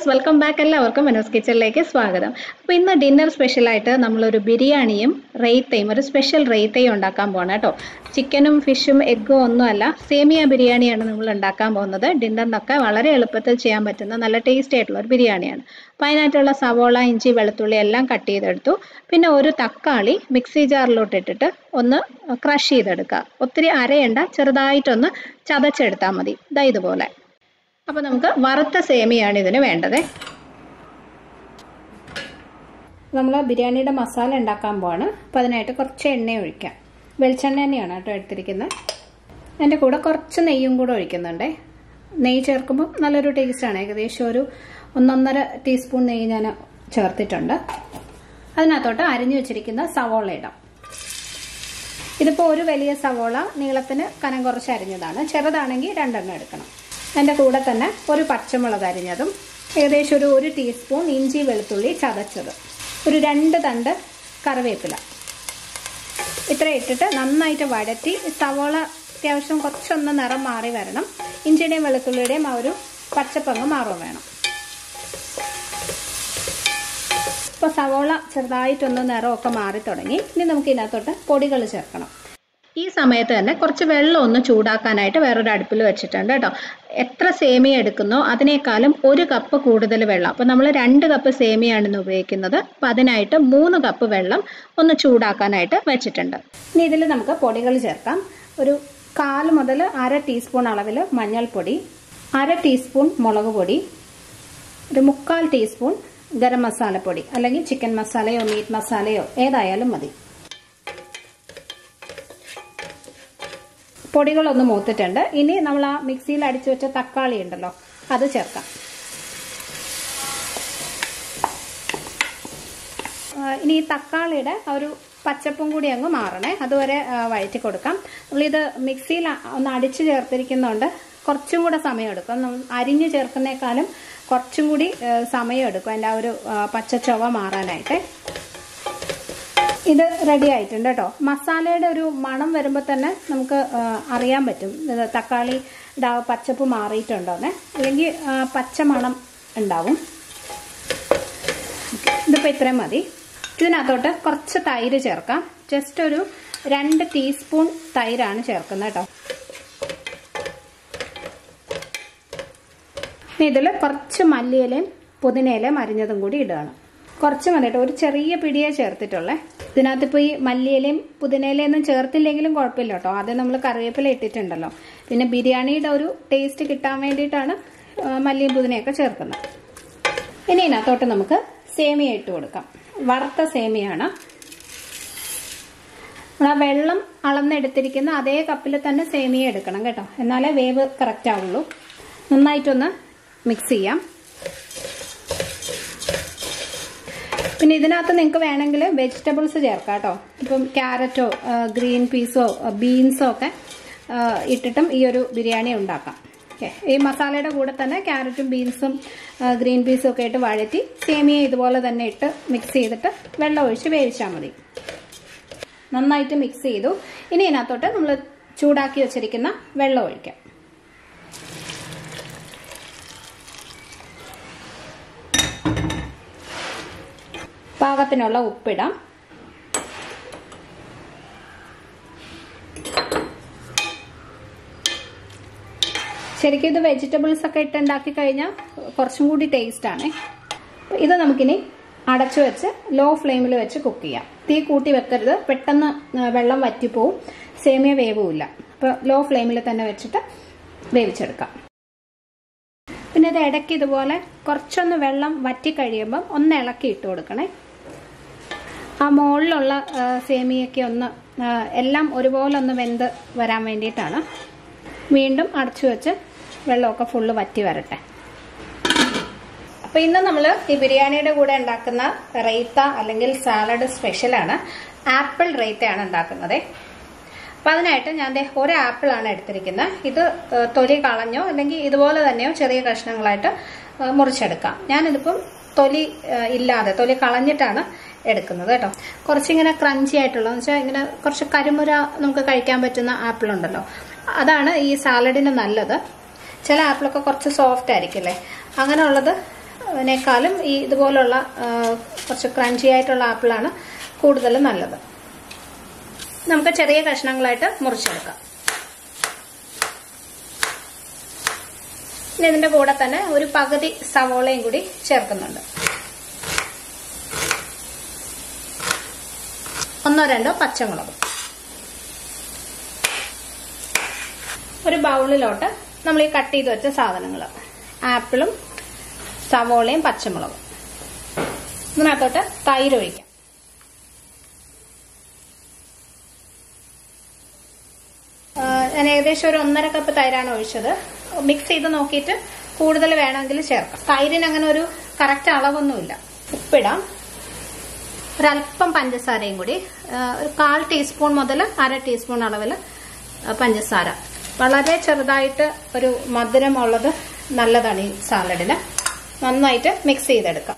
viewers welcome back എല്ലാവർക്കും മനോസ് കിച്ചണിലേക്ക് സ്വാഗതം അപ്പോൾ ഇന്ന് ഡിന്നർ സ്പെഷ്യലായിട്ട് നമ്മളൊരു ബിരിയാണിയും റെയ്ത്തയും ഒരു സ്പെഷ്യൽ റെയ്ത്തയും ഉണ്ടാക്കാൻ പോകണം കേട്ടോ ചിക്കനും ഫിഷും എഗ്ഗും ഒന്നുമല്ല സേമിയ ബിരിയാണിയാണ് നമ്മൾ ഉണ്ടാക്കാൻ പോകുന്നത് ഡിന്നറിനൊക്കെ വളരെ എളുപ്പത്തിൽ ചെയ്യാൻ പറ്റുന്ന നല്ല ടേസ്റ്റി ആയിട്ടുള്ള ഒരു ബിരിയാണിയാണ് അപ്പോൾ അതിനായിട്ടുള്ള സവോള ഇഞ്ചി വെളുത്തുള്ളി എല്ലാം കട്ട് ചെയ്തെടുത്തു പിന്നെ ഒരു തക്കാളി മിക്സി ജാറിലോട്ട് ഇട്ടിട്ട് ഒന്ന് ക്രഷ് ചെയ്തെടുക്കുക ഒത്തിരി അരയണ്ട ചെറുതായിട്ടൊന്ന് ചതച്ചെടുത്താൽ മതി ഇതാ ഇതുപോലെ അപ്പോൾ നമുക്ക് വറുത്ത സേമിയാണ് ഇതിന് വേണ്ടത് നമ്മൾ ബിരിയാണിയുടെ മസാല ഉണ്ടാക്കാൻ പോവാണ് അപ്പോൾ അതിനായിട്ട് കുറച്ച് എണ്ണ ഒഴിക്കാം വെളിച്ചെണ്ണ തന്നെയാണ് കേട്ടോ എടുത്തിരിക്കുന്നത് അതിൻ്റെ കൂടെ കുറച്ച് നെയ്യും കൂടെ ഒഴിക്കുന്നുണ്ട് നെയ്യ് ചേർക്കുമ്പോൾ നല്ലൊരു ടേസ്റ്റാണ് ഏകദേശം ഒരു ഒന്നൊന്നര ടീസ്പൂൺ നെയ്യ് ഞാൻ ചേർത്തിട്ടുണ്ട് അതിനകത്തോട്ട് അരിഞ്ഞു വെച്ചിരിക്കുന്ന സവോള ഇടാം ഇതിപ്പോൾ ഒരു വലിയ സവോള നീളത്തിന് കനം കുറച്ച് അരിഞ്ഞതാണ് ചെറുതാണെങ്കിൽ രണ്ടെണ്ണം എടുക്കണം അതിൻ്റെ കൂടെ തന്നെ ഒരു പച്ചമുളക് അരിഞ്ഞതും ഏകദേശം ഒരു ഒരു ടീസ്പൂൺ ഇഞ്ചി വെളുത്തുള്ളി ചതച്ചത് ഒരു രണ്ട് തണ്ട് കറിവേപ്പില ഇത്ര ഇട്ടിട്ട് നന്നായിട്ട് വഴറ്റി സവോള അത്യാവശ്യം കുറച്ചൊന്ന് നിറം മാറി വരണം ഇഞ്ചിയുടെയും വെളുത്തുള്ളിയുടെയും ആ ഒരു പച്ചപ്പങ്ങ് മാറും വേണം ഇപ്പോൾ സവോള ചെറുതായിട്ടൊന്ന് നിറമൊക്കെ മാറി തുടങ്ങി ഇനി നമുക്ക് ഇതിനകത്തോട്ട് പൊടികൾ ചേർക്കണം ഈ സമയത്ത് തന്നെ കുറച്ച് വെള്ളം ഒന്ന് ചൂടാക്കാനായിട്ട് വേറൊരു അടുപ്പിൽ വെച്ചിട്ടുണ്ട് കേട്ടോ എത്ര സേമിയ എടുക്കുന്നോ അതിനേക്കാളും ഒരു കപ്പ് കൂടുതൽ വെള്ളം അപ്പോൾ നമ്മൾ രണ്ട് കപ്പ് സേമിയാണ് ഇന്ന് ഉപയോഗിക്കുന്നത് അപ്പം അതിനായിട്ട് മൂന്ന് കപ്പ് വെള്ളം ഒന്ന് ചൂടാക്കാനായിട്ട് വെച്ചിട്ടുണ്ട് ഇനി ഇതിൽ നമുക്ക് പൊടികൾ ചേർക്കാം ഒരു കാൽ മുതൽ അര ടീസ്പൂൺ അളവിൽ മഞ്ഞൾപ്പൊടി അര ടീസ്പൂൺ മുളക് പൊടി ഒരു മുക്കാൽ ടീസ്പൂൺ ഗരം മസാലപ്പൊടി അല്ലെങ്കിൽ ചിക്കൻ മസാലയോ മീറ്റ് മസാലയോ ഏതായാലും മതി പൊടികളൊന്ന് മൂത്തിട്ടുണ്ട് ഇനി നമ്മൾ ആ മിക്സിയിൽ അടിച്ചു വെച്ച തക്കാളി ഉണ്ടല്ലോ അത് ചേർക്കാം ഇനി ഈ തക്കാളിയുടെ ഒരു പച്ചപ്പും കൂടി അങ്ങ് മാറണേ അതുവരെ വഴറ്റി കൊടുക്കാം നമ്മളിത് മിക്സിയിൽ ഒന്ന് അടിച്ചു ചേർത്തിരിക്കുന്നതുകൊണ്ട് കുറച്ചും കൂടെ സമയം എടുക്കും നമ്മൾ അരിഞ്ഞു ചേർക്കുന്നേക്കാളും കുറച്ചും കൂടി സമയം എടുക്കും അതിൻ്റെ ആ ഒരു പച്ച ചൊവ മാറാനായിട്ട് ഇത് റെഡി ആയിട്ടുണ്ട് കേട്ടോ മസാലയുടെ ഒരു മണം വരുമ്പോൾ തന്നെ നമുക്ക് അറിയാൻ പറ്റും ഇത് തക്കാളിയുടെ ആ പച്ചപ്പ് മാറിയിട്ടുണ്ടോന്നെ അല്ലെങ്കിൽ പച്ച മണം ഉണ്ടാവും ഇതിപ്പോൾ ഇത്രയും മതി ഇതിനകത്തോട്ട് കുറച്ച് തൈര് ചേർക്കാം ജസ്റ്റ് ഒരു രണ്ട് ടീസ്പൂൺ തൈരാണ് ചേർക്കുന്നത് കേട്ടോ ഇനി ഇതിൽ കുറച്ച് മല്ലിയിലയും പുതിനയിലയും അരിഞ്ഞതും കൂടി ഇടുകയാണ് കുറച്ച് മതിട്ടോ ഒരു ചെറിയ പിടിയെ ചേർത്തിട്ടുള്ളേ ഇതിനകത്ത് ഇപ്പോൾ ഈ മല്ലിയിലയും പുതിനയിലയൊന്നും ചേർത്തില്ലെങ്കിലും കുഴപ്പമില്ല കേട്ടോ അത് നമ്മൾ കറിവേപ്പില ഇട്ടിട്ടുണ്ടല്ലോ പിന്നെ ബിരിയാണിയുടെ ഒരു ടേസ്റ്റ് കിട്ടാൻ വേണ്ടിയിട്ടാണ് മല്ലിയും പുതിനയൊക്കെ ചേർക്കുന്നത് ഇനി ഇതിനകത്തോട്ട് നമുക്ക് സേമിയ ഇട്ട് കൊടുക്കാം വറുത്ത സേമിയാണ് നമ്മൾ ആ വെള്ളം അളന്നെടുത്തിരിക്കുന്ന അതേ കപ്പിൽ തന്നെ സേമിയ എടുക്കണം കേട്ടോ എന്നാലേ വേവ് കറക്റ്റ് ആവുള്ളൂ നന്നായിട്ടൊന്ന് മിക്സ് ചെയ്യാം പിന്നെ ഇതിനകത്ത് നിങ്ങൾക്ക് വേണമെങ്കിൽ വെജിറ്റബിൾസ് ചേർക്കാം കേട്ടോ ഇപ്പം ക്യാരറ്റോ ഗ്രീൻ പീസോ ബീൻസോ ഒക്കെ ഇട്ടിട്ടും ഈ ഒരു ബിരിയാണി ഉണ്ടാക്കാം ഓക്കെ ഈ മസാലയുടെ കൂടെ തന്നെ ക്യാരറ്റും ബീൻസും ഗ്രീൻ പീസും ഒക്കെ ഇട്ട് വഴറ്റി സേമിയ ഇതുപോലെ തന്നെ ഇട്ട് മിക്സ് ചെയ്തിട്ട് വെള്ളം ഒഴിച്ച് വേവിച്ചാൽ മതി നന്നായിട്ട് മിക്സ് ചെയ്തു ഇനി ഇതിനകത്തോട്ട് നമ്മൾ ചൂടാക്കി വെച്ചിരിക്കുന്ന വെള്ളം ഒഴിക്കാം പാകത്തിനുള്ള ഉപ്പിടാം ശരിക്കും ഇത് വെജിറ്റബിൾസ് ഒക്കെ ഇട്ട് ഉണ്ടാക്കി കഴിഞ്ഞാൽ കുറച്ചും കൂടി ടേസ്റ്റ് ആണ് ഇത് നമുക്കിനി അടച്ചു വെച്ച് ലോ ഫ്ലെയിമിൽ വെച്ച് കുക്ക് ചെയ്യാം തീ കൂട്ടി വെക്കരുത് പെട്ടെന്ന് വെള്ളം വറ്റിപ്പോവും സേമിയ വേവുമില്ല അപ്പോൾ ലോ ഫ്ലെയിമിൽ തന്നെ വെച്ചിട്ട് വേവിച്ചെടുക്കാം പിന്നെ ഇത് ഇടയ്ക്ക് ഇതുപോലെ കുറച്ചൊന്ന് വെള്ളം വറ്റി കഴിയുമ്പം ഒന്ന് ഇളക്കി ഇട്ട് കൊടുക്കണേ ആ മുകളിലുള്ള സേമിയൊക്കെ ഒന്ന് എല്ലാം ഒരുപോലെ ഒന്ന് വെന്ത് വരാൻ വേണ്ടിയിട്ടാണ് വീണ്ടും അടച്ചു വെച്ച് വെള്ളമൊക്കെ ഫുള്ള് വറ്റി വരട്ടെ അപ്പോൾ ഇന്ന് നമ്മൾ ഈ ബിരിയാണിയുടെ കൂടെ ഉണ്ടാക്കുന്ന റൈത്ത അല്ലെങ്കിൽ സാലഡ് സ്പെഷ്യലാണ് ആപ്പിൾ റൈത്തയാണ് ഉണ്ടാക്കുന്നത് അപ്പം അതിനായിട്ട് ഞാൻ ഒരു ആപ്പിളാണ് എടുത്തിരിക്കുന്നത് ഇത് തൊലി കളഞ്ഞോ അല്ലെങ്കിൽ ഇതുപോലെ തന്നെയോ ചെറിയ കഷ്ണങ്ങളായിട്ട് മുറിച്ചെടുക്കാം ഞാനിതിപ്പം തൊലി ഇല്ലാതെ തൊലി കളഞ്ഞിട്ടാണ് എടുക്കുന്നത് കേട്ടോ കുറച്ചിങ്ങനെ ക്രഞ്ചി ആയിട്ടുള്ള എന്ന് വെച്ചാൽ ഇങ്ങനെ കുറച്ച് കരിമുര നമുക്ക് കഴിക്കാൻ പറ്റുന്ന ആപ്പിൾ ഉണ്ടല്ലോ അതാണ് ഈ സാലഡിന് നല്ലത് ചില ആപ്പിളൊക്കെ കുറച്ച് സോഫ്റ്റ് ആയിരിക്കില്ലേ അങ്ങനെയുള്ളത് അതിനേക്കാളും ഈ ഇതുപോലുള്ള ആ, കുറച്ച് ക്രഞ്ചി ആയിട്ടുള്ള ആപ്പിളാണ് കൂടുതൽ നല്ലത് നമുക്ക് ചെറിയ കഷ്ണങ്ങളായിട്ട് മുറിച്ചെടുക്കാം ഇനി ഇതിന്റെ കൂടെ തന്നെ ഒരു പകുതി സവോളയും കൂടി ചേർക്കുന്നുണ്ട് ഒന്നോ രണ്ടോ പച്ചമുളക് ഒരു ബൗളിലോട്ട് നമ്മൾ ഈ കട്ട് ചെയ്ത് വെച്ച സാധനങ്ങൾ ആപ്പിളും സവോളയും പച്ചമുളകും ഇതിനകത്തോട്ട് തൈര് ഒഴിക്കാം ആ, ഞാൻ ഏകദേശം ഒരു ഒന്നര കപ്പ് തൈരാണ് ഒഴിച്ചത് മിക്സ് ചെയ്ത് നോക്കിയിട്ട് കൂടുതൽ വേണമെങ്കിൽ ചേർക്കാം തൈരിന് അങ്ങനെ ഒരു കറക്റ്റ് അളവൊന്നുമില്ല ഉപ്പിടാം ഒരല്പം പഞ്ചസാരയും കൂടി ആ, ഒരു കാൽ ടീസ്പൂൺ മുതൽ അര ടീസ്പൂൺ അളവിൽ പഞ്ചസാര വളരെ ചെറുതായിട്ട് ഒരു മധുരമുള്ളത് നല്ലതാണ് ഈ സാലഡിന് നന്നായിട്ട് മിക്സ് ചെയ്തെടുക്കാം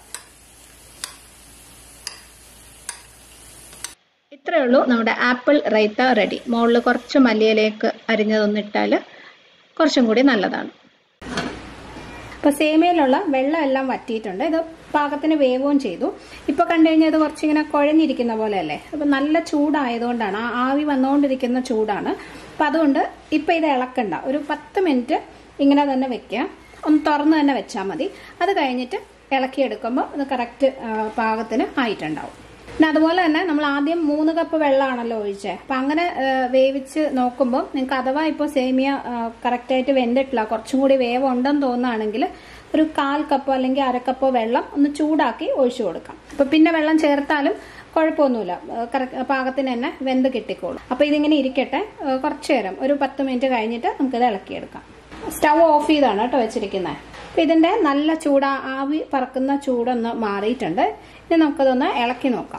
ഇത്രയേ ഉള്ളൂ നമ്മുടെ ആപ്പിൾ റൈത്ത റെഡി മുകളിൽ കുറച്ച് മല്ലിയിലേക്ക് അരിഞ്ഞതൊന്നിട്ടാൽ കുറച്ചും കൂടി നല്ലതാണ് അപ്പോൾ സേമിയയിലുള്ള വെള്ളം എല്ലാം വറ്റിയിട്ടുണ്ട് ഇത് പാകത്തിന് വേവുകയും ചെയ്തു ഇപ്പോൾ കണ്ടു കഴിഞ്ഞാൽ ഇത് കുറച്ചിങ്ങനെ കുഴഞ്ഞിരിക്കുന്ന പോലെയല്ലേ അപ്പോൾ നല്ല ചൂടായതുകൊണ്ടാണ് ആ ആവി വന്നുകൊണ്ടിരിക്കുന്ന ചൂടാണ് അപ്പം അതുകൊണ്ട് ഇപ്പം ഇത് ഇളക്കണ്ട ഒരു പത്ത് മിനിറ്റ് ഇങ്ങനെ തന്നെ വെക്കുക ഒന്ന് തുറന്ന് തന്നെ വെച്ചാൽ മതി അത് കഴിഞ്ഞിട്ട് ഇളക്കിയെടുക്കുമ്പോൾ ഇത് കറക്റ്റ് പാകത്തിന് ആയിട്ടുണ്ടാവും പിന്നെ അതുപോലെ തന്നെ നമ്മൾ ആദ്യം മൂന്ന് കപ്പ് വെള്ളമാണല്ലോ ഒഴിച്ചത് അപ്പം അങ്ങനെ ആ, വേവിച്ച് നോക്കുമ്പോൾ നിങ്ങൾക്ക് അഥവാ ഇപ്പോൾ സേമിയ കറക്റ്റായിട്ട് വെന്തിട്ടില്ല കുറച്ചും കൂടി വേവ് ഉണ്ടെന്ന് തോന്നുകയാണെങ്കിൽ ഒരു കാൽ കപ്പോ അല്ലെങ്കിൽ അരക്കപ്പോ വെള്ളം ഒന്ന് ചൂടാക്കി ഒഴിച്ചു കൊടുക്കാം അപ്പം പിന്നെ വെള്ളം ചേർത്താലും കുഴപ്പമൊന്നുമില്ല ആ, കറക്റ്റ് പാകത്തിന് തന്നെ വെന്ത് കിട്ടിക്കോളും അപ്പോൾ ഇതിങ്ങനെ ഇരിക്കട്ടെ ആ, കുറച്ച് നേരം ഒരു പത്ത് മിനിറ്റ് കഴിഞ്ഞിട്ട് നമുക്കിത് ഇളക്കിയെടുക്കാം സ്റ്റവ് ഓഫ് ചെയ്താണ് കേട്ടോ വെച്ചിരിക്കുന്നത് അപ്പം ഇതിൻ്റെ നല്ല ചൂട് ആവി പറക്കുന്ന ചൂടൊന്ന് മാറിയിട്ടുണ്ട് ഇനി നമുക്കതൊന്ന് ഇളക്കി നോക്കാം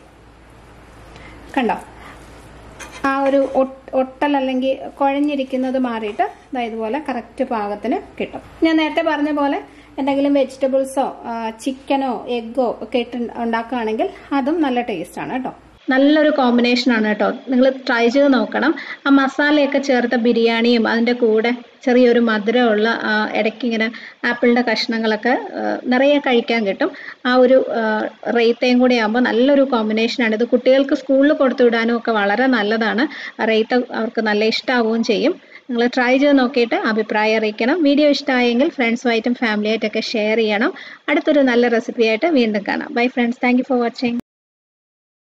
കണ്ടോ ആ ഒരു ഒട്ട്- ഒട്ടൽ അല്ലെങ്കിൽ കുഴഞ്ഞിരിക്കുന്നത് മാറിയിട്ട് ദാ ഇതുപോലെ കറക്റ്റ് പാകത്തിന് കിട്ടും ഞാൻ നേരത്തെ പറഞ്ഞ പോലെ എന്തെങ്കിലും വെജിറ്റബിൾസോ ചിക്കനോ എഗ്ഗോ ഒക്കെ ഇട്ട് ഉണ്ടാക്കുകയാണെങ്കിൽ അതും നല്ല ടേസ്റ്റാണ് കേട്ടോ നല്ലൊരു കോമ്പിനേഷൻ ആണ് കേട്ടോ നിങ്ങൾ ട്രൈ ചെയ്ത് നോക്കണം ആ മസാലയൊക്കെ ചേർത്ത ബിരിയാണിയും അതിൻ്റെ കൂടെ ചെറിയൊരു മധുരമുള്ള ആ, ഇടയ്ക്ക് ഇങ്ങനെ ആപ്പിളിൻ്റെ കഷ്ണങ്ങളൊക്കെ ആ, നിറയെ കഴിക്കാൻ കിട്ടും ആ ഒരു റേത്തയും കൂടി ആകുമ്പോൾ നല്ലൊരു കോമ്പിനേഷനാണ് ഇത് കുട്ടികൾക്ക് സ്കൂളിൽ കൊടുത്തു വിടാനും ഒക്കെ വളരെ നല്ലതാണ് റേത്ത അവർക്ക് നല്ല ഇഷ്ടമാവുകയും ചെയ്യും നിങ്ങൾ ട്രൈ ചെയ്ത് നോക്കിയിട്ട് അഭിപ്രായം അറിയിക്കണം വീഡിയോ ഇഷ്ടമായെങ്കിൽ ഫ്രണ്ട്സുമായിട്ടും ഫാമിലിയായിട്ടൊക്കെ ഷെയർ ചെയ്യണം അടുത്തൊരു നല്ല റെസിപ്പിയായിട്ട് വീണ്ടും കാണാം bye friends thank for watching